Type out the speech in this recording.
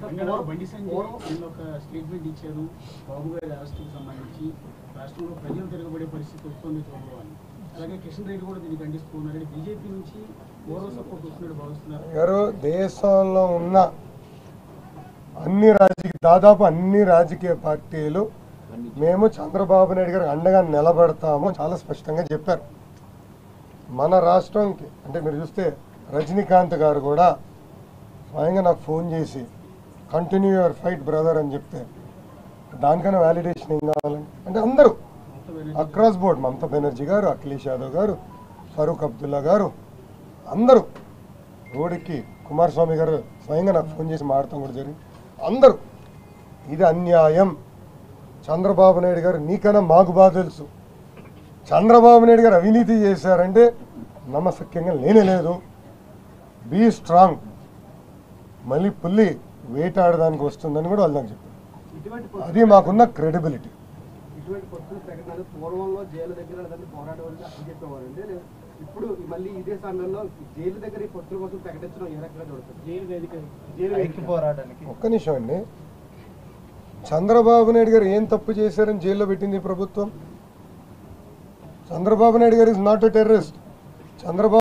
తెలంగాణలో బండి సంజయ్ నిన్న ఒక స్టేట్మెంట్ ఇచ్చారు బాబు గారి అరెస్టుకు సంబంధించి రాష్ట్రంలో ప్రజలు తిరగబడే పరిస్థితి వస్తుంది త్వరలో అని అలాగే కిషన్ రెడ్డి కూడా దీన్ని ఖండిస్తూ ఉన్నారు బీజేపీ నుంచి ఓవర్ సపోర్ట్ వస్తున్నట్టు భావిస్తున్నారు గారు దేశంలో ఉన్న అన్ని రాజకీయ దాదాపు అన్ని రాజకీయ పార్టీలు మేము చంద్రబాబు నాయుడు గారు అండగా నిలబడతాము చాలా స్పష్టంగా చెప్పారు మన రాష్ట్రంకి అంటే మీరు చూస్తే రజనీకాంత్ గారు కూడా స్వయంగా నాకు ఫోన్ చేసి కంటిన్యూ యువర్ ఫైట్ బ్రదర్ అని చెప్తే దానికన్నా వ్యాలిడేషన్ ఏం కావాలండి అంటే అందరూ మమతా బెనర్జీ అక్రాస్ బోర్డ్ మమతా బెనర్జీ గారు అఖిలేష్ యాదవ్ గారు ఫరూక్ అబ్దుల్లా గారు అందరూ రోడ్డుకి కుమారస్వామి గారు స్వయంగా నాకు ఫోన్ చేసి మాడతాం కూడా జరిగింది అందరూ ఇది అన్యాయం చంద్రబాబు నాయుడు గారు నీకన్నా మాకు బాగా తెలుసు చంద్రబాబు నాయుడు గారు అవినీతి చేశారంటే నమ్మశక్యంగా లేనే లేదు బీ స్ట్రాంగ్ మళ్ళీ పుల్లి వేటాడడానికి వస్తుందని కూడా వాళ్ళు నాకు చెప్పారు ఇటువంటి అది మాకున్న క్రెడిబిలిటీ ఇటువంటి పొత్తుల ప్రకటనలు పూర్వంలో జైలు దగ్గర లేదంటే పోరాటం వల్ల అని చెప్పేవారండి లే- ఇప్పుడు మళ్ళీ ఇదే సమయంలో జైలు దగ్గర ఈ పొత్తుల కోసం ప్రకటించడం ఏ రకంగా చూడుతుంది జైలు వేదిక జైలు ఐక్య పోరాటానికి ఒక్క నిమిషం అండి చంద్రబాబు నాయుడు గారు ఏం తప్పు చేశారని జైల్లో పెట్టింది ఈ ప్రభుత్వం చంద్రబాబు నాయుడు గారు is not a terrorist Chandrababu